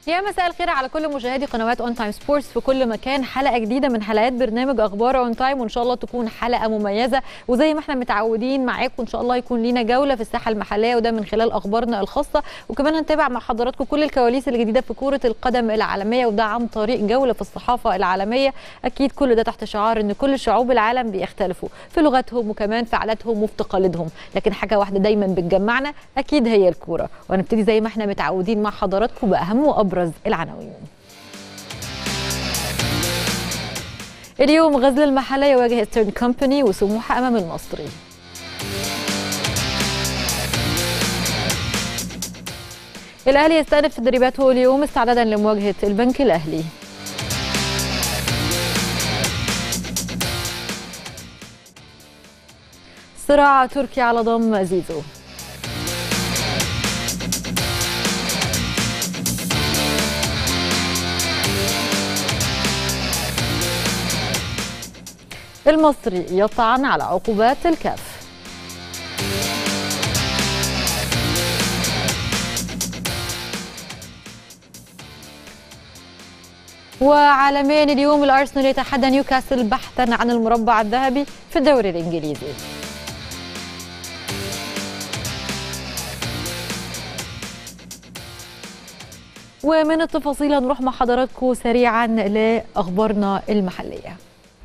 يا مساء الخير على كل مشاهدي قنوات اون تايم سبورتس في كل مكان حلقه جديده من حلقات برنامج اخبار اون تايم وان شاء الله تكون حلقه مميزه وزي ما احنا متعودين معاكم ان شاء الله يكون لينا جوله في الساحه المحليه وده من خلال اخبارنا الخاصه وكمان هنتابع مع حضراتكم كل الكواليس الجديده في كره القدم العالميه وده عن طريق جوله في الصحافه العالميه اكيد كل ده تحت شعار ان كل شعوب العالم بيختلفوا في لغتهم وكمان في عاداتهم وفي تقاليدهم لكن حاجه واحده دايما بتجمعنا اكيد هي الكوره وهنبتدي زي ما احنا متعودين مع حضراتكم باهم وابرز العناوين اليوم غزل المحله يواجه ستيرن كومباني وسموحه امام المصري الاهلي يستأنف تدريباته اليوم استعدادا لمواجهه البنك الاهلي صراع تركي على ضم زيزو المصري يطعن على عقوبات الكاف وعالميا اليوم الارسنال يتحدى نيوكاسل بحثا عن المربع الذهبي في الدوري الانجليزي ومن التفاصيل هنروح مع حضراتكم سريعا لاخبارنا المحليه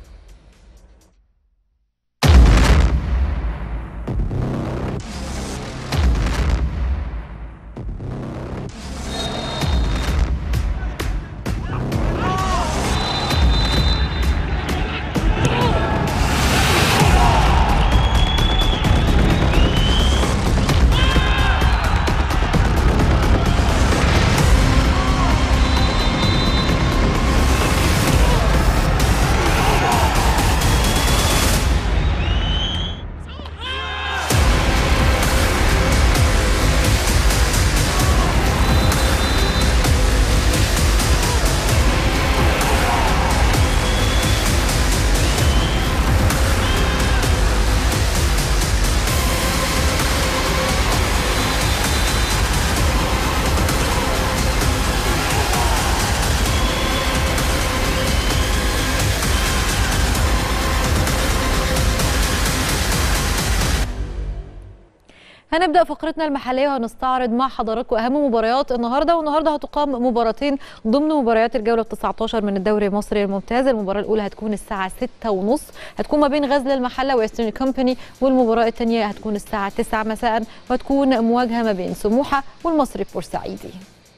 هنبدا فقرتنا المحليه وهنستعرض مع حضراتكم اهم مباريات النهارده والنهارده هتقام مباراتين ضمن مباريات الجوله 19 من الدوري المصري الممتاز المباراه الاولى هتكون الساعه 6:30 هتكون ما بين غزل المحله ويسترن كومباني والمباراه الثانيه هتكون الساعه 9 مساء وهتكون مواجهه ما بين سموحه والمصري بورسعيدي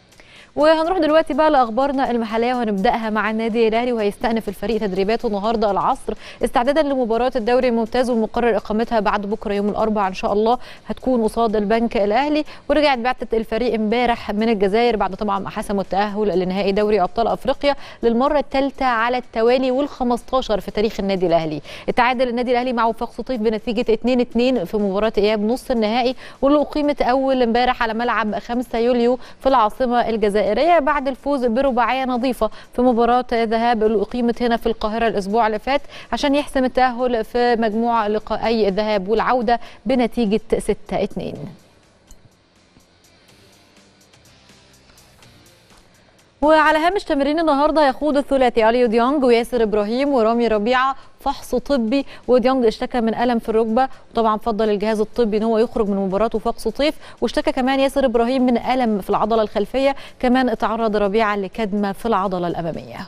وهنروح دلوقتي بقى لاخبارنا المحليه وهنبداها مع النادي الاهلي وهيستأنف الفريق تدريباته النهارده العصر استعدادا لمباراه الدوري الممتاز والمقرر اقامتها بعد بكره يوم الاربعاء ان شاء الله هتكون قصاد البنك الاهلي ورجعت بعثه الفريق امبارح من الجزائر بعد طبعا ما حسموا التاهل لنهائي دوري ابطال افريقيا للمره الثالثه على التوالي وال15 في تاريخ النادي الاهلي اتعادل النادي الاهلي مع وفاق سطيف بنتيجه 2-2 في مباراه اياب نص النهائي واللي اقيمت اول امبارح على ملعب 5 يوليو في العاصمه الجزائريه الجزائريه بعد الفوز برباعيه نظيفه في مباراه ذهاب اللي اقيمت هنا في القاهره الاسبوع اللي فات عشان يحسم التاهل في مجموع لقائي الذهاب والعوده بنتيجه 6 2 وعلى هامش تمرين النهارده يخوض الثلاثي اليو ديونج وياسر ابراهيم ورامي ربيعه فحص طبي وديونج اشتكى من الم في الركبه وطبعا فضل الجهاز الطبي ان هو يخرج من مباراه وفاق سطيف واشتكى كمان ياسر ابراهيم من الم في العضله الخلفيه كمان تعرض ربيعه لكدمه في العضله الاماميه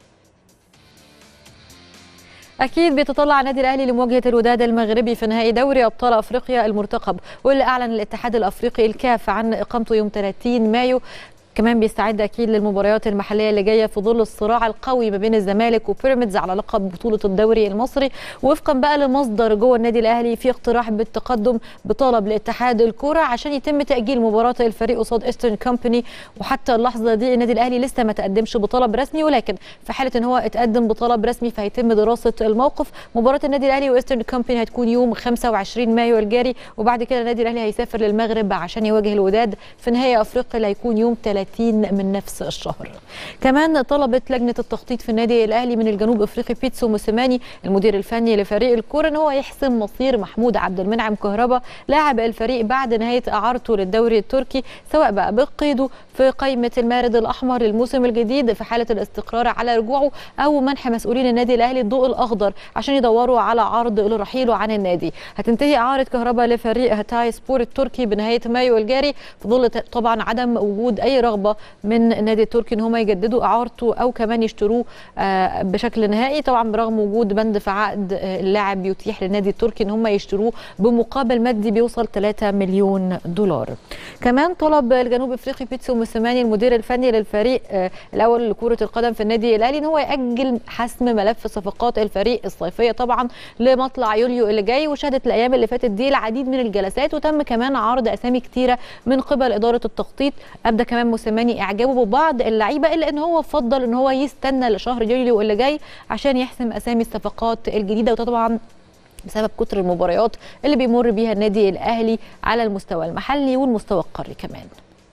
اكيد بيتطلع النادي الاهلي لمواجهه الوداد المغربي في نهائي دوري ابطال افريقيا المرتقب واللي اعلن الاتحاد الافريقي الكاف عن اقامته يوم 30 مايو كمان بيستعد اكيد للمباريات المحليه اللي جايه في ظل الصراع القوي ما بين الزمالك وبيراميدز على لقب بطوله الدوري المصري وفقا بقى لمصدر جوه النادي الاهلي في اقتراح بالتقدم بطلب لاتحاد الكوره عشان يتم تاجيل مباراه الفريق قصاد ايسترن كومباني وحتى اللحظه دي النادي الاهلي لسه ما تقدمش بطلب رسمي ولكن في حاله ان هو اتقدم بطلب رسمي فهيتم دراسه الموقف مباراه النادي الاهلي وايسترن كومباني هتكون يوم 25 مايو الجاري وبعد كده النادي الاهلي هيسافر للمغرب عشان يواجه الوداد في نهائي افريقيا اللي هيكون يوم 30 30 من نفس الشهر كمان طلبت لجنه التخطيط في النادي الاهلي من الجنوب افريقي بيتسو موسيماني المدير الفني لفريق الكوره ان هو يحسم مصير محمود عبد المنعم كهربا لاعب الفريق بعد نهايه اعارته للدوري التركي سواء بقى بقيده في قائمه المارد الاحمر للموسم الجديد في حاله الاستقرار على رجوعه او منح مسؤولين النادي الاهلي الضوء الاخضر عشان يدوروا على عرض لرحيله عن النادي هتنتهي اعاره كهربا لفريق هتاي سبور التركي بنهايه مايو الجاري في ظل طبعا عدم وجود اي رغبه من النادي التركي ان هم يجددوا اعارته او كمان يشتروه بشكل نهائي طبعا برغم وجود بند في عقد اللاعب بيتيح للنادي التركي ان هم يشتروه بمقابل مادي بيوصل 3 مليون دولار كمان طلب الجنوب افريقي بيتسو موسيماني المدير الفني للفريق الاول لكره القدم في النادي الاهلي ان هو ياجل حسم ملف صفقات الفريق الصيفيه طبعا لمطلع يوليو اللي جاي وشهدت الايام اللي فاتت دي العديد من الجلسات وتم كمان عرض اسامي كتيره من قبل اداره التخطيط ابدا كمان موسيماني اعجابه ببعض اللعيبه الا ان هو فضل ان هو يستنى لشهر يوليو اللي جاي عشان يحسم اسامي الصفقات الجديده وده طبعا بسبب كتر المباريات اللي بيمر بيها النادي الاهلي على المستوى المحلي والمستوى القاري كمان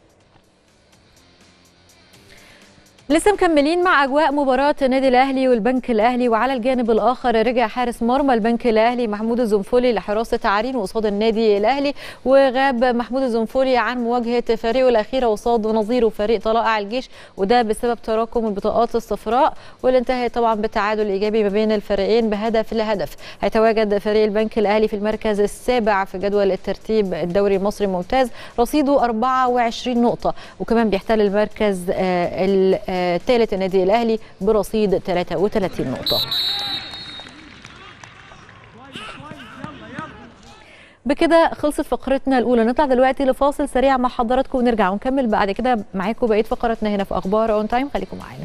لسه مكملين مع اجواء مباراه النادي الاهلي والبنك الاهلي وعلى الجانب الاخر رجع حارس مرمى البنك الاهلي محمود الزنفولي لحراسه عرين قصاد النادي الاهلي وغاب محمود الزنفولي عن مواجهه فريقه الاخيره قصاد نظيره فريق طلائع الجيش وده بسبب تراكم البطاقات الصفراء واللي انتهت طبعا بالتعادل الايجابي ما بين الفريقين بهدف لهدف هيتواجد فريق البنك الاهلي في المركز السابع في جدول الترتيب الدوري المصري الممتاز رصيده 24 نقطه وكمان بيحتل المركز آه ثالث النادي الاهلي برصيد 33 نقطه بكده خلصت فقرتنا الاولى نطلع دلوقتي لفاصل سريع مع حضراتكم ونرجع ونكمل بعد كده معاكم بقيه فقراتنا هنا في اخبار اون تايم خليكم معانا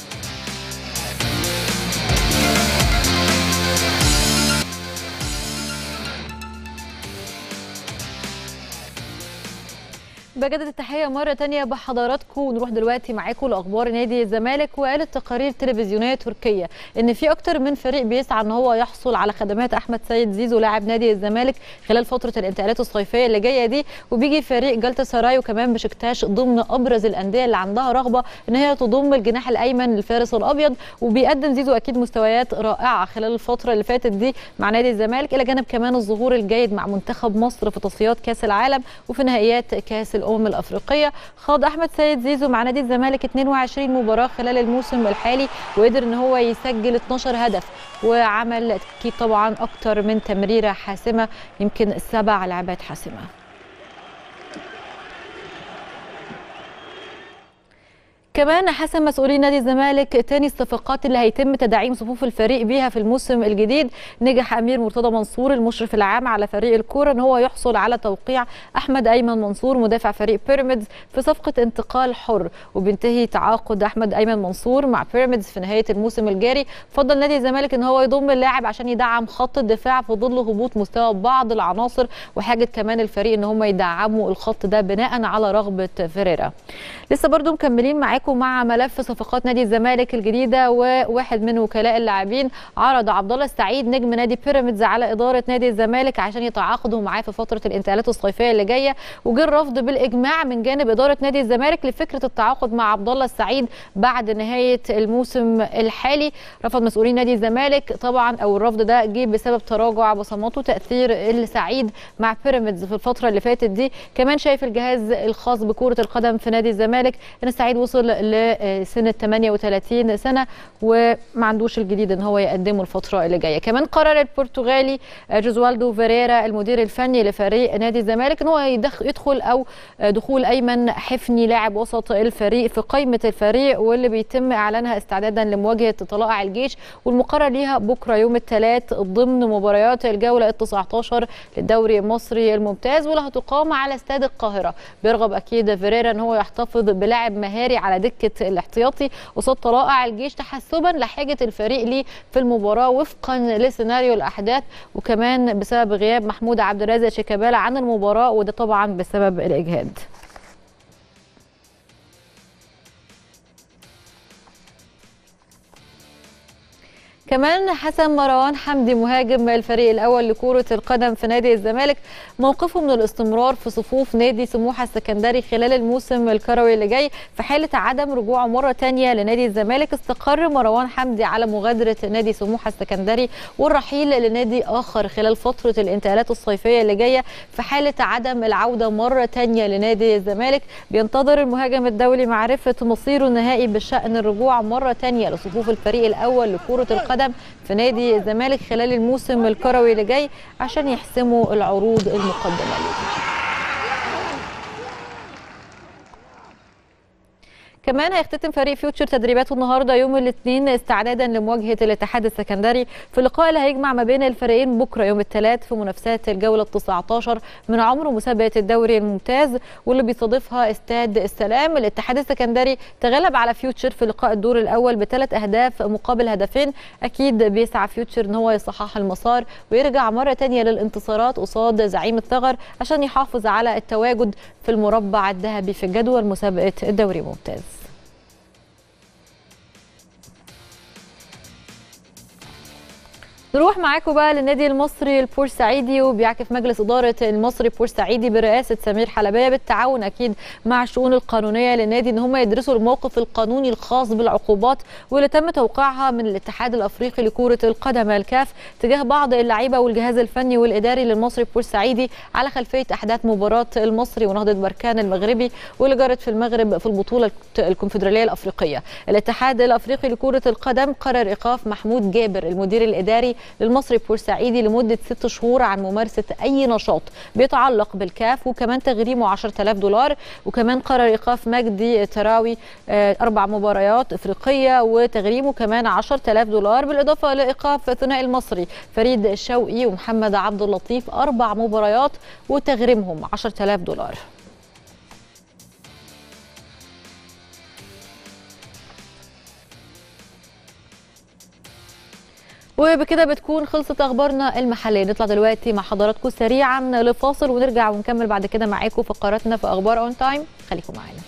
بجدد التحيه مره تانية بحضراتكم ونروح دلوقتي معاكم لاخبار نادي الزمالك وقالت تقارير تلفزيونيه تركيه ان في اكتر من فريق بيسعى ان هو يحصل على خدمات احمد سيد زيزو لاعب نادي الزمالك خلال فتره الانتقالات الصيفيه اللي جايه دي وبيجي فريق جلطة سراي وكمان بشكتاش ضمن ابرز الانديه اللي عندها رغبه ان هي تضم الجناح الايمن للفارس الابيض وبيقدم زيزو اكيد مستويات رائعه خلال الفتره اللي فاتت دي مع نادي الزمالك الى جانب كمان الظهور الجيد مع منتخب مصر في تصفيات كاس العالم وفي نهائيات كاس الامم الافريقيه خاض احمد سيد زيزو مع نادي الزمالك 22 مباراه خلال الموسم الحالي وقدر ان هو يسجل 12 هدف وعمل اكيد طبعا اكتر من تمريره حاسمه يمكن سبع لعبات حاسمه كمان حسم مسؤولي نادي الزمالك تاني الصفقات اللي هيتم تدعيم صفوف الفريق بيها في الموسم الجديد نجح امير مرتضى منصور المشرف العام على فريق الكوره ان هو يحصل على توقيع احمد ايمن منصور مدافع فريق بيراميدز في صفقه انتقال حر وبينتهي تعاقد احمد ايمن منصور مع بيراميدز في نهايه الموسم الجاري فضل نادي الزمالك ان هو يضم اللاعب عشان يدعم خط الدفاع في ظل هبوط مستوى بعض العناصر وحاجه كمان الفريق ان هم يدعموا الخط ده بناء على رغبه فيريرا لسه برضو مكملين معاكم مع ملف صفقات نادي الزمالك الجديده وواحد من وكلاء اللاعبين عرض عبد الله السعيد نجم نادي بيراميدز على اداره نادي الزمالك عشان يتعاقدوا معاه في فتره الانتقالات الصيفيه اللي جايه وجه الرفض بالاجماع من جانب اداره نادي الزمالك لفكره التعاقد مع عبد الله السعيد بعد نهايه الموسم الحالي رفض مسؤولين نادي الزمالك طبعا او الرفض ده جه بسبب تراجع بصمات وتاثير السعيد مع بيراميدز في الفتره اللي فاتت دي كمان شايف الجهاز الخاص بكره القدم في نادي الزمالك ان السعيد وصل لسنه 38 سنه وما عندوش الجديد ان هو يقدمه الفتره اللي جايه كمان قرر البرتغالي جوزوالدو فيريرا المدير الفني لفريق نادي الزمالك ان هو يدخل او دخول ايمن حفني لاعب وسط الفريق في قائمه الفريق واللي بيتم اعلانها استعدادا لمواجهه طلائع الجيش والمقرر ليها بكره يوم الثلاث ضمن مباريات الجوله ال 19 للدوري المصري الممتاز واللي هتقام على استاد القاهره بيرغب اكيد فيريرا ان هو يحتفظ بلاعب مهاري على دكه الاحتياطي قصاد طلائع الجيش تحسبا لحاجه الفريق ليه في المباراه وفقا لسيناريو الاحداث وكمان بسبب غياب محمود عبد الرازق شيكابالا عن المباراه وده طبعا بسبب الاجهاد كمان حسن مروان حمدي مهاجم الفريق الاول لكره القدم في نادي الزمالك موقفه من الاستمرار في صفوف نادي سموحه السكندري خلال الموسم الكروي اللي جاي في حاله عدم رجوعه مره ثانيه لنادي الزمالك استقر مروان حمدي على مغادره نادي سموحه السكندري والرحيل لنادي اخر خلال فتره الانتقالات الصيفيه اللي جايه في حاله عدم العوده مره ثانيه لنادي الزمالك بينتظر المهاجم الدولي معرفه مصيره النهائي بشان الرجوع مره ثانيه لصفوف الفريق الاول لكره القدم في نادي الزمالك خلال الموسم الكروي اللي جاي عشان يحسموا العروض المقدمه ليه كمان هيختتم فريق فيوتشر تدريباته النهارده يوم الاثنين استعدادا لمواجهه الاتحاد السكندري في اللقاء اللي هيجمع ما بين الفريقين بكره يوم الثلاث في منافسات الجوله ال 19 من عمر مسابقه الدوري الممتاز واللي بيستضيفها استاد السلام الاتحاد السكندري تغلب على فيوتشر في لقاء الدور الاول بثلاث اهداف مقابل هدفين اكيد بيسعى فيوتشر ان هو يصحح المسار ويرجع مره ثانيه للانتصارات قصاد زعيم الثغر عشان يحافظ على التواجد في المربع الذهبي في جدول مسابقه الدوري الممتاز نروح معاكم بقى للنادي المصري البورسعيدي وبيعكف مجلس اداره المصري البورسعيدي برئاسه سمير حلبيه بالتعاون اكيد مع الشؤون القانونيه للنادي ان هم يدرسوا الموقف القانوني الخاص بالعقوبات واللي تم توقيعها من الاتحاد الافريقي لكره القدم الكاف تجاه بعض اللعيبه والجهاز الفني والاداري للمصري البورسعيدي على خلفيه احداث مباراه المصري ونهضه بركان المغربي واللي جرت في المغرب في البطوله الكونفدراليه الافريقيه الاتحاد الافريقي لكره القدم قرر ايقاف محمود جابر المدير الاداري للمصري البورسعيدي لمده ست شهور عن ممارسه اي نشاط بيتعلق بالكاف وكمان تغريمه 10000 دولار وكمان قرر ايقاف مجدي تراوي اربع مباريات افريقيه وتغريمه كمان 10000 دولار بالاضافه لايقاف الثنائي المصري فريد الشوقي ومحمد عبد اللطيف اربع مباريات وتغريمهم 10000 دولار وبكده بتكون خلصت اخبارنا المحليه نطلع دلوقتي مع حضراتكم سريعا لفاصل ونرجع ونكمل بعد كده معاكم فقراتنا في اخبار اون تايم خليكم معانا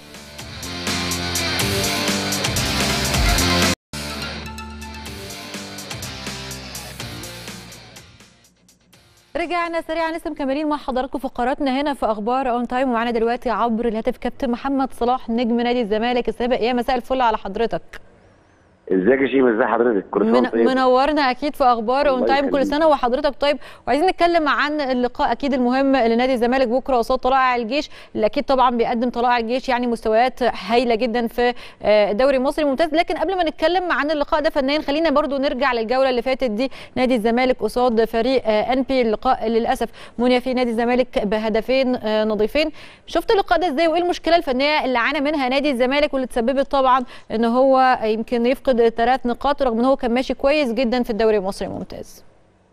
رجعنا سريعا لسه مكملين مع حضراتكم فقراتنا هنا في اخبار اون تايم ومعانا دلوقتي عبر الهاتف كابتن محمد صلاح نجم نادي الزمالك السابق يا مساء الفل على حضرتك ازيك يا شيماء ازي حضرتك كل سنه من طيب منورنا اكيد في اخبار اون تايم كل سنه وحضرتك طيب وعايزين نتكلم عن اللقاء اكيد المهم لنادي الزمالك بكره قصاد طلائع الجيش اللي اكيد طبعا بيقدم طلائع الجيش يعني مستويات هايله جدا في الدوري المصري الممتاز لكن قبل ما نتكلم عن اللقاء ده فنيا خلينا برضو نرجع للجوله اللي فاتت دي نادي الزمالك قصاد فريق ان بي اللقاء للاسف مني في نادي الزمالك بهدفين نظيفين شفت اللقاء ده ازاي وايه المشكله الفنيه اللي عانى منها نادي الزمالك واللي تسببت طبعا ان هو يمكن يفقد ثلاث نقاط رغم ان هو كان ماشي كويس جدا في الدوري المصري الممتاز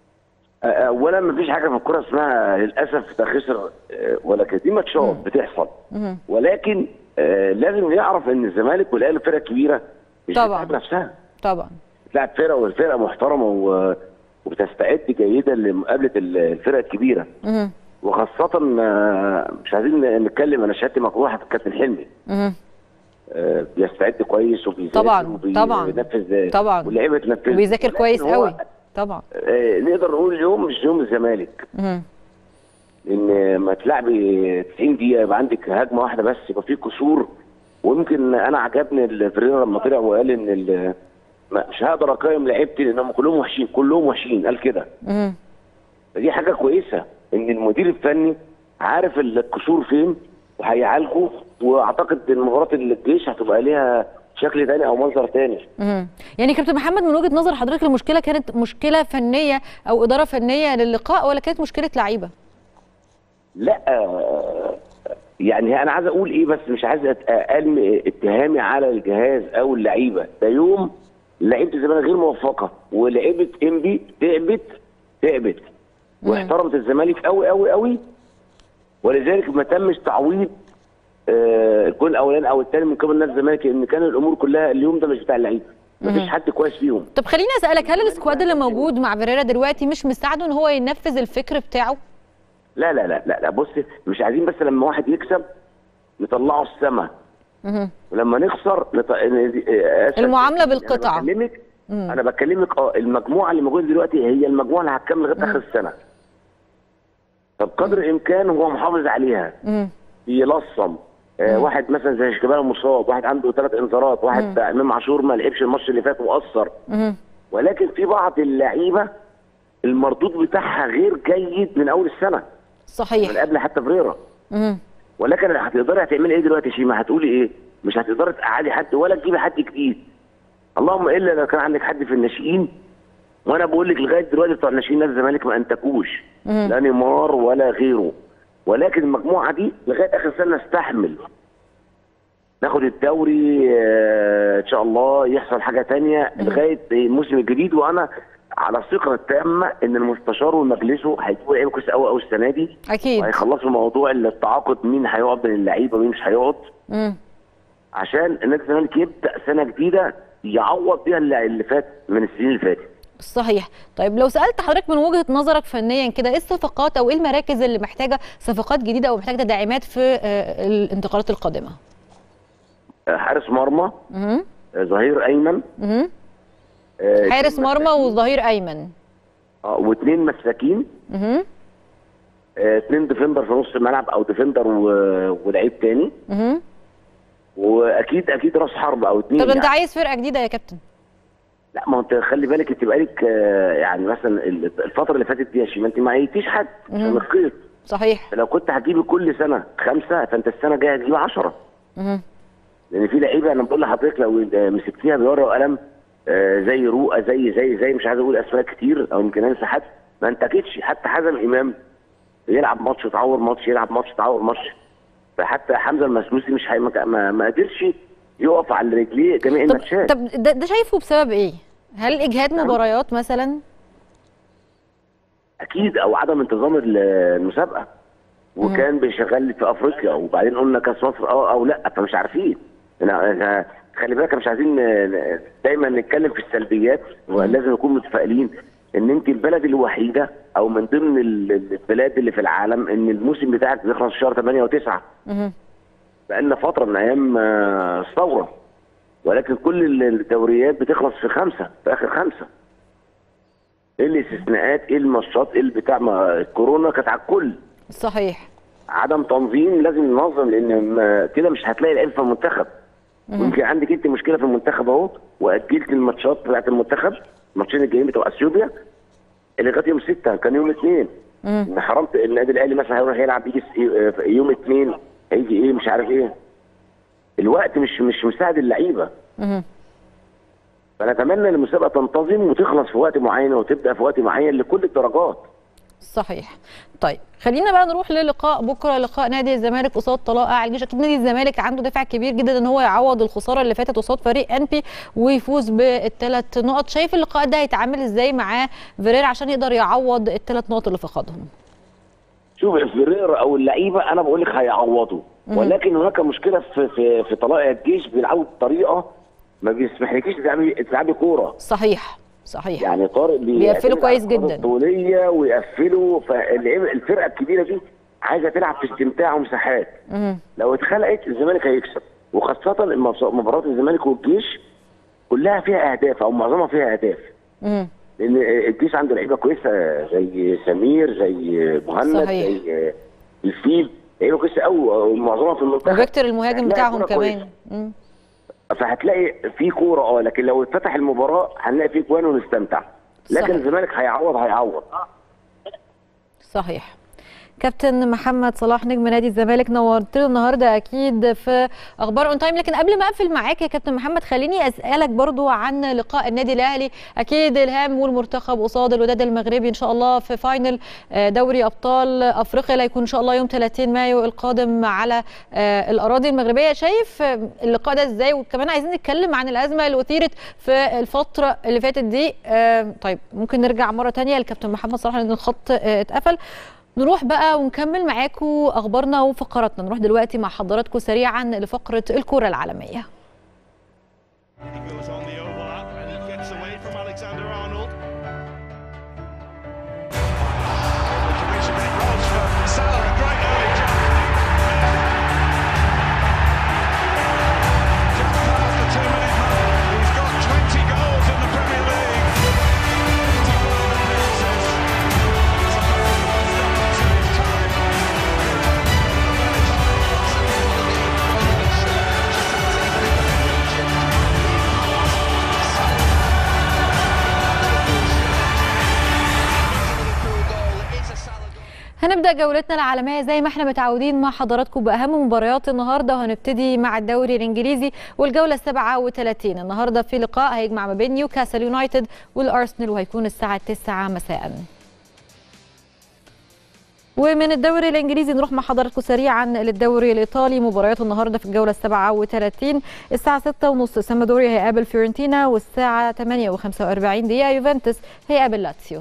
اولا ما فيش حاجه في الكوره اسمها للاسف ده خسر ولا كده دي ماتشات بتحصل ولكن لازم يعرف ان الزمالك والاهلي فرقه كبيره مش طبعا بتلعب نفسها طبعا بتلعب فرقه والفرقه محترمه و... وبتستعد جيدا لمقابله الفرقه الكبيره مهم. وخاصه مش عايزين نتكلم انا شهادتي مقروحه في الكابتن حلمي مهم. بيستعد كويس وبيذاكر طبعا طبعا وبينفذ طبعا واللعيبه تنفذ وبيذاكر ولكن كويس هو، قوي طبعا آه، نقدر نقول اليوم مش يوم الزمالك مهم. ان ما تلعبي 90 دقيقه يبقى عندك هجمه واحده بس يبقى في كسور ويمكن انا عجبني الفريرا لما طلع وقال ان ال- ما- مش هقدر اقيم لعيبتي لانهم كلهم وحشين كلهم وحشين قال كده مهم. فدي حاجه كويسه ان المدير الفني عارف الكسور فين وهيعالجه واعتقد ان مباراه الجيش هتبقى ليها شكل تاني او منظر تاني مهم. يعني كابتن محمد من وجهه نظر حضرتك المشكله كانت مشكله فنيه او اداره فنيه للقاء ولا كانت مشكله لعيبه؟ لا آه، يعني انا عايز اقول ايه بس مش عايز أت- ارمي اتهامي على الجهاز او اللعيبه ده يوم لعيبه الزمالك غير موفقه ولعيبه انبي تعبت تعبت واحترمت الزمالك قوي قوي قوي ولذلك ما تمش تعويض آه، الجول الاولاني او الثاني من قبل نادي الزمالك ان كان الامور كلها اليوم ده مش بتاع اللعيبه مفيش حد كويس فيهم طب خليني اسالك هل السكواد اللي موجود مع فيريرا دلوقتي مش مساعده ان هو ينفذ الفكر بتاعه؟ لا لا لا لا, لا بص مش عايزين بس لما واحد يكسب نطلعه السما مهم. ولما نخسر نط... آسف، المعاملة يعني بالقطعة. أنا بكلمك مم. انا بكلمك اه المجموعه اللي موجوده دلوقتي هي المجموعه اللي هتكمل لغايه اخر السنه فبقدر الامكان هو محافظ عليها مم. يلصم آه واحد مثلا زي شيكابالا مصاب واحد عنده ثلاث انذارات واحد بتاع امام عاشور ما لعبش الماتش اللي فات وقصر مم. ولكن في بعض اللعيبه المردود بتاعها غير جيد من اول السنه من صحيح قبل حتى فريرا مم. ولكن هتقدري هتعملي ايه دلوقتي يا شيماء هتقولي ايه مش هتقدري تقعدي حد ولا تجيبي حد جديد اللهم الا لو كان عندك حد في الناشئين وانا بقول لك لغايه دلوقتي بتوع الناشئين نادي الزمالك ما انتجوش مم. لا نيمار ولا غيره ولكن المجموعه دي لغايه اخر سنه نستحمل ناخد الدوري آه، ان شاء الله يحصل حاجه تانية لغايه الموسم الجديد وانا على ثقه تامه ان المستشار ومجلسه هيجيبوا لعيبه كويس قوي قوي السنه دي اكيد وهيخلصوا موضوع التعاقد مين هيقعد من اللعيبه ومين مش هيقعد مم. عشان نادي الزمالك يبدا سنه جديده يعوض بيها اللي اللي فات من السنين اللي فاتت صحيح طيب لو سالت حضرتك من وجهه نظرك فنيا كده ايه الصفقات او ايه المراكز اللي محتاجه صفقات جديده او محتاجه تدعيمات في آه، الانتقالات القادمه آه، حارس مرمى مهم. آه، ظهير ايمن مهم. آه، حارس اتنين مرمى مساكين. وظهير ايمن اه واثنين مساكين مهم. آه، اثنين ديفندر في نص الملعب او ديفندر و- ولعيب تاني مهم. واكيد اكيد راس حرب او اثنين طب انت يعني. عايز فرقه جديده يا كابتن لا ما هو انت خلي بالك انت بقالك آه، يعني مثلا ال- الفتره اللي فاتت دي يا شيماء انت ما عيتيش حد عشان مم. القيد صحيح لو كنت هتجيبي كل سنه خمسه فانت السنه الجايه هتجيبي 10 مهم. لان في لعيبه انا بقول لحضرتك لو مسكتيها بورقه وقلم آه، زي رؤى زي زي زي مش عايز اقول اسماء كتير او يمكن انسى حد ما انتجتش حتى حازم امام يلعب ماتش يتعور ماتش يلعب ماتش يتعور ماتش فحتى حمزه المسلوسي مش هي ما, ما, ما قدرش يقف على رجليه جميع طب الماتشات طب ده, ده شايفه بسبب ايه هل اجهاد مباريات مثلا اكيد او عدم انتظام ال- المسابقه وكان بيشغل في افريقيا وبعدين قلنا كاس مصر اه او لا فمش عارفين أنا- أنا- خلي بالك مش عايزين ن- دايما نتكلم في السلبيات ولازم نكون متفائلين ان انت البلد الوحيده او من ضمن ال- البلاد اللي في العالم ان الموسم بتاعك بيخلص شهر 8 و9 مهم. بقالنا فتره من ايام آه، الثوره ولكن كل الدوريات بتخلص في خمسه في اخر خمسه ايه الاستثناءات ايه الماتشات ايه البتاع ما الكورونا كانت على الكل صحيح عدم تنظيم لازم ننظم لان ما- كده مش هتلاقي لعيب في المنتخب ويمكن عندك انت مشكله في المنتخب اهو واجلت الماتشات بتاعت المنتخب الماتشين الجايين بتوع اثيوبيا اللي لغايه يوم 6 كان يوم اثنين مم. ان حرمت النادي الاهلي مثلا هيروح يلعب يجي س- يوم اثنين هيجي ايه مش عارف ايه الوقت مش مش مساعد اللعيبه مهم. فنتمنى ان المسابقه تنتظم وتخلص في وقت معين وتبدا في وقت معين لكل الدرجات صحيح طيب خلينا بقى نروح للقاء بكره لقاء نادي الزمالك قصاد طلائع الجيش اكيد نادي الزمالك عنده دافع كبير جدا ان هو يعوض الخساره اللي فاتت قصاد فريق انبي ويفوز بالثلاث نقط شايف اللقاء ده هيتعامل ازاي معاه فيريرا عشان يقدر يعوض الثلاث نقط اللي فقدهم شوف الفرير او اللعيبه انا بقول لك هيعوضوا ولكن هناك مشكله في في, في طلائع الجيش بيلعبوا بطريقه ما بيسمحلكيش تلعبي تلعبي كوره صحيح صحيح يعني طارق بي- بيقفلوا بيعتمد كويس على الكرة جدا. الطوليه ويقفلوا فالفرقه الكبيره دي عايزه تلعب في استمتاع ومساحات مهم. لو اتخلقت الزمالك هيكسب وخاصه المبص- مباريات الزمالك والجيش كلها فيها اهداف او معظمها فيها اهداف مهم. لان الجيش عنده لعيبه كويسه زي سمير زي مهند صحيح. زي الفيل لعيبه كويسه قوي ومعظمها في المنتخب وفيكتور المهاجم هتلاقي بتاعهم كرة كويسة. كمان مم. فهتلاقي في كوره اه لكن لو اتفتح المباراه هنلاقي في جوان ونستمتع لكن صحيح. الزمالك هيعوض هيعوض صحيح كابتن محمد صلاح نجم نادي الزمالك نورتنا النهارده اكيد في اخبار اون تايم لكن قبل ما اقفل معاك يا كابتن محمد خليني اسالك برضو عن لقاء النادي الاهلي اكيد الهام والمرتقب قصاد الوداد المغربي ان شاء الله في فاينل آه، دوري ابطال افريقيا اللي هيكون ان شاء الله يوم 30 مايو القادم على آه، الاراضي المغربيه شايف آه، اللقاء ده ازاي وكمان عايزين نتكلم عن الازمه اللي اثيرت في الفتره اللي فاتت دي آه، طيب ممكن نرجع مره تانية لكابتن محمد صلاح لان الخط آه، اتقفل نروح بقى ونكمل معاكم اخبارنا وفقراتنا نروح دلوقتي مع حضراتكم سريعا لفقره الكره العالميه He goes on the overlap and he gets away from Alexander Arnold. Salah, a great early jump. Just past the two-minute mark. He's got 20 goals in the Premier هنبدا جولتنا العالميه زي ما احنا متعودين مع حضراتكم باهم مباريات النهارده وهنبتدي مع الدوري الانجليزي والجوله 37 النهارده في لقاء هيجمع ما بين نيوكاسل يونايتد والارسنال وهيكون الساعه 9 مساء ومن الدوري الانجليزي نروح مع حضراتكم سريعا للدوري الايطالي مباريات النهارده في الجوله 37 الساعه 6:30 سامدوريا هيقابل فيورنتينا والساعه 8:45 دقيقه يوفنتوس هيقابل لاتسيو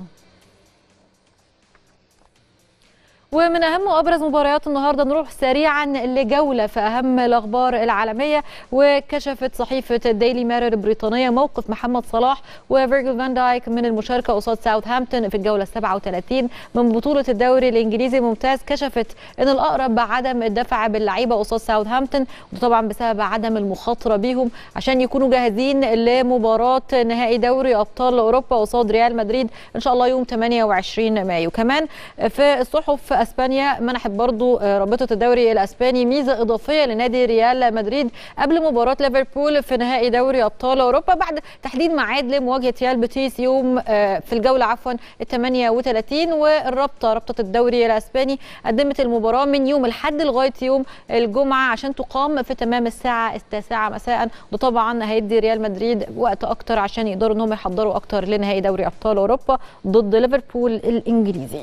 ومن اهم وابرز مباريات النهارده نروح سريعا لجوله في اهم الاخبار العالميه وكشفت صحيفه الديلي ميرور البريطانيه موقف محمد صلاح وفيرجل فان دايك من المشاركه قصاد ساوثهامبتون في الجوله 37 من بطوله الدوري الانجليزي الممتاز كشفت ان الاقرب بعدم الدفع باللعيبه قصاد ساوثهامبتون وطبعا بسبب عدم المخاطره بيهم عشان يكونوا جاهزين لمباراه نهائي دوري ابطال اوروبا قصاد ريال مدريد ان شاء الله يوم 28 مايو كمان في الصحف اسبانيا منحت برضو رابطه الدوري الاسباني ميزه اضافيه لنادي ريال مدريد قبل مباراه ليفربول في نهائي دوري ابطال اوروبا بعد تحديد ميعاد لمواجهه ريال بيتيس يوم في الجوله عفوا ال 38 والرابطه رابطه الدوري الاسباني قدمت المباراه من يوم الاحد لغايه يوم الجمعه عشان تقام في تمام الساعه التاسعه مساء وده طبعا هيدي ريال مدريد وقت اكتر عشان يقدروا انهم يحضروا اكتر لنهائي دوري ابطال اوروبا ضد ليفربول الانجليزي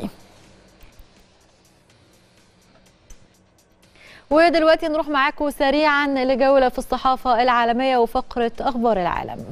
ودلوقتي نروح معاكم سريعا لجولة في الصحافة العالمية وفقرة أخبار العالم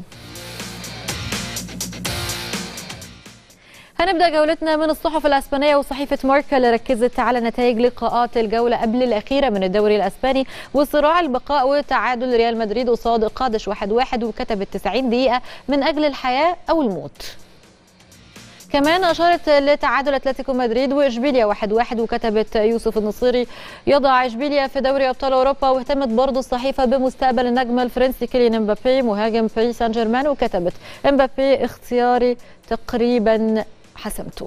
هنبدا جولتنا من الصحف الاسبانيه وصحيفه ماركا اللي ركزت على نتائج لقاءات الجوله قبل الاخيره من الدوري الاسباني وصراع البقاء وتعادل ريال مدريد قصاد قادش 1-1 وكتبت 90 دقيقه من اجل الحياه او الموت كمان اشارت لتعادل اتلتيكو مدريد واشبيليا 1-1 واحد واحد وكتبت يوسف النصيري يضع اشبيليا في دوري ابطال اوروبا واهتمت برضه الصحيفه بمستقبل النجم الفرنسي كيليان امبابي مهاجم باريس سان جيرمان وكتبت امبابي اختياري تقريبا حسمته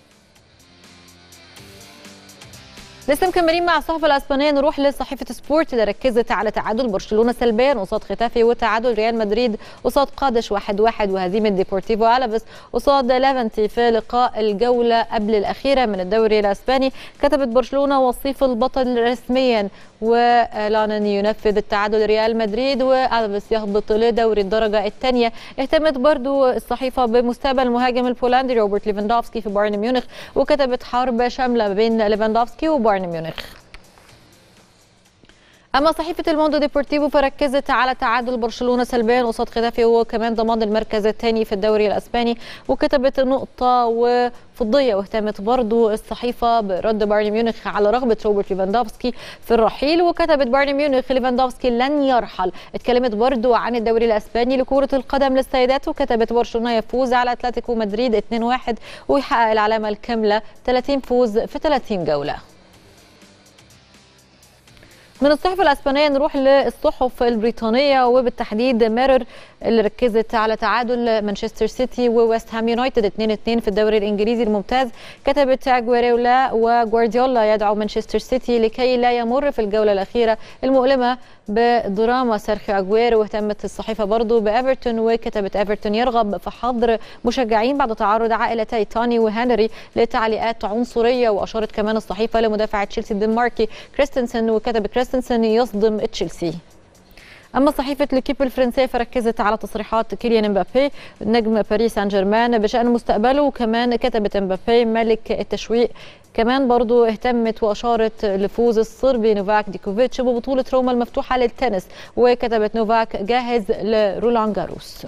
لسه مكملين مع الصحف الاسبانيه نروح لصحيفه سبورت اللي ركزت على تعادل برشلونه سلبيا قصاد ختافي وتعادل ريال مدريد قصاد قادش 1-1 واحد واحد وهزيمه ديبورتيفو الافيس قصاد ليفانتي في لقاء الجوله قبل الاخيره من الدوري الاسباني كتبت برشلونه وصيف البطل رسميا ولانن ينفذ التعادل ريال مدريد والفيس يهبط لدوري الدرجه الثانيه اهتمت برضو الصحيفه بمستقبل المهاجم البولندي روبرت ليفاندوفسكي في بايرن ميونخ وكتبت حرب شامله بين ليفاندوفسكي وبايرن ميونخ اما صحيفه الموندو ديبورتيفو فركزت على تعادل برشلونه سلبيا قصاد ختافي وكمان ضمان المركز الثاني في الدوري الاسباني وكتبت نقطه وفضيه واهتمت برضو الصحيفه برد بايرن ميونخ على رغبه روبرت ليفاندوفسكي في الرحيل وكتبت بايرن ميونخ ليفاندوفسكي لن يرحل اتكلمت برضو عن الدوري الاسباني لكره القدم للسيدات وكتبت برشلونه يفوز على اتلتيكو مدريد 2-1 ويحقق العلامه الكامله 30 فوز في 30 جوله من الصحف الاسبانيه نروح للصحف البريطانيه وبالتحديد ميرور اللي ركزت على تعادل مانشستر سيتي وويست هام يونايتد 2-2 في الدوري الانجليزي الممتاز كتبت اجويريولا وجوارديولا يدعو مانشستر سيتي لكي لا يمر في الجوله الاخيره المؤلمه بدراما سيرخيو اجويرو واهتمت الصحيفه برضو بايفرتون وكتبت ايفرتون يرغب في حظر مشجعين بعد تعرض عائلتي توني وهنري لتعليقات عنصريه واشارت كمان الصحيفه لمدافع تشيلسي الدنماركي كريستنسن وكتب كريستنسن يصدم تشيلسي اما صحيفه ليكيب الفرنسيه فركزت على تصريحات كيليان امبابي نجم باريس سان جيرمان بشان مستقبله وكمان كتبت امبابي ملك التشويق كمان برضو اهتمت واشارت لفوز الصربي نوفاك ديكوفيتش ببطوله روما المفتوحه للتنس وكتبت نوفاك جاهز لرولان جاروس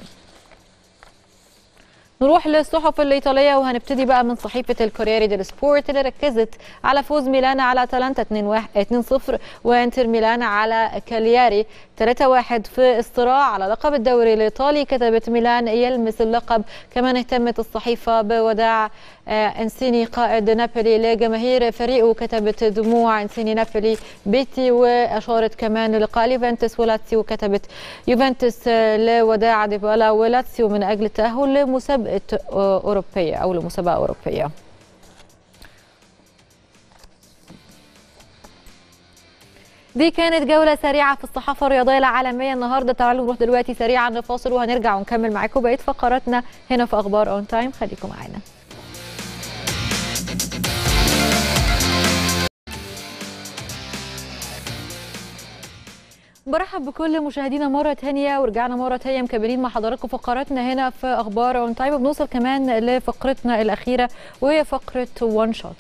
نروح للصحف الإيطالية وهنبتدي بقى من صحيفة الكوريري ديل سبورت اللي ركزت على فوز ميلان على أتلانتا 2-0 وإنتر ميلان على كالياري 3-1 في الصراع على لقب الدوري الإيطالي كتبت ميلان يلمس اللقب كمان اهتمت الصحيفة بوداع انسيني قائد نابولي لجماهير فريقه كتبت دموع انسيني نابولي بيتي واشارت كمان للقاء يوفنتوس ولاتسيو كتبت يوفنتوس لوداع ديبالا ولاتسيو من اجل التاهل لمسابقه اوروبيه او لمسابقه اوروبيه دي كانت جولة سريعة في الصحافة الرياضية العالمية النهاردة تعالوا نروح دلوقتي سريعا لفاصل وهنرجع ونكمل معاكم بقية فقراتنا هنا في أخبار أون تايم خليكم معانا برحب بكل مشاهدينا مرة تانية ورجعنا مرة تانية مكملين مع حضراتكم فقراتنا هنا في أخبار اون تايم وبنوصل كمان لفقرتنا الأخيرة وهي فقرة وان شوت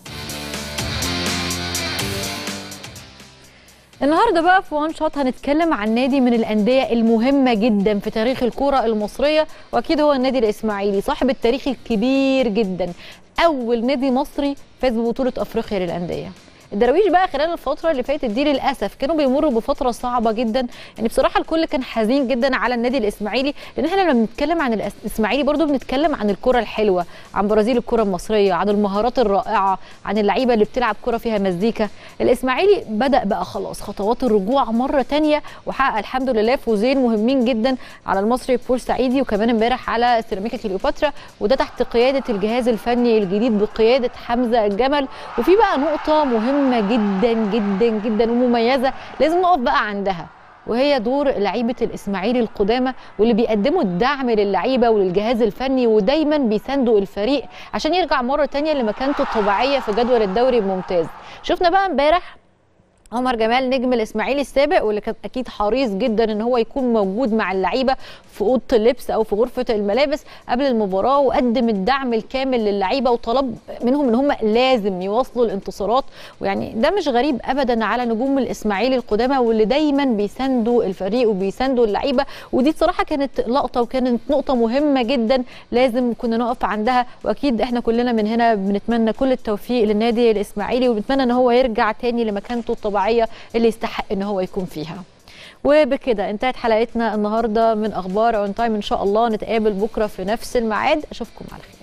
النهارده بقى في وان شوت هنتكلم عن نادي من الانديه المهمه جدا في تاريخ الكره المصريه واكيد هو النادي الاسماعيلي صاحب التاريخ الكبير جدا اول نادي مصري فاز ببطوله افريقيا للانديه الدراويش بقى خلال الفتره اللي فاتت دي للاسف كانوا بيمروا بفتره صعبه جدا يعني بصراحه الكل كان حزين جدا على النادي الاسماعيلي لان احنا لما بنتكلم عن الاسماعيلي برضو بنتكلم عن الكره الحلوه عن برازيل الكره المصريه عن المهارات الرائعه عن اللعيبه اللي بتلعب كره فيها مزيكا الاسماعيلي بدا بقى خلاص خطوات الرجوع مره تانية وحقق الحمد لله فوزين مهمين جدا على المصري بورسعيدي وكمان امبارح على سيراميكا كليوباترا وده تحت قياده الجهاز الفني الجديد بقياده حمزه الجمل وفي بقى نقطه مهمه مهمه جدا جدا جدا ومميزه لازم نقف بقى عندها وهي دور لعيبه الاسماعيلي القدامى واللي بيقدموا الدعم للعيبه وللجهاز الفني ودايما بيساندوا الفريق عشان يرجع مره تانية لمكانته الطبيعيه في جدول الدوري الممتاز شفنا بقى امبارح عمر جمال نجم الاسماعيلي السابق واللي كان اكيد حريص جدا ان هو يكون موجود مع اللعيبه في اوضه اللبس او في غرفه الملابس قبل المباراه وقدم الدعم الكامل للعيبه وطلب منهم ان هم لازم يواصلوا الانتصارات ويعني ده مش غريب ابدا على نجوم الاسماعيلي القدامى واللي دايما بيساندوا الفريق وبيساندوا اللعيبه ودي بصراحه كانت لقطه وكانت نقطه مهمه جدا لازم كنا نقف عندها واكيد احنا كلنا من هنا بنتمنى كل التوفيق للنادي الاسماعيلي وبنتمنى ان هو يرجع تاني لمكانته الطبيعيه الطبيعيه اللي يستحق ان هو يكون فيها وبكده انتهت حلقتنا النهارده من اخبار اون تايم ان شاء الله نتقابل بكره في نفس الميعاد اشوفكم على خير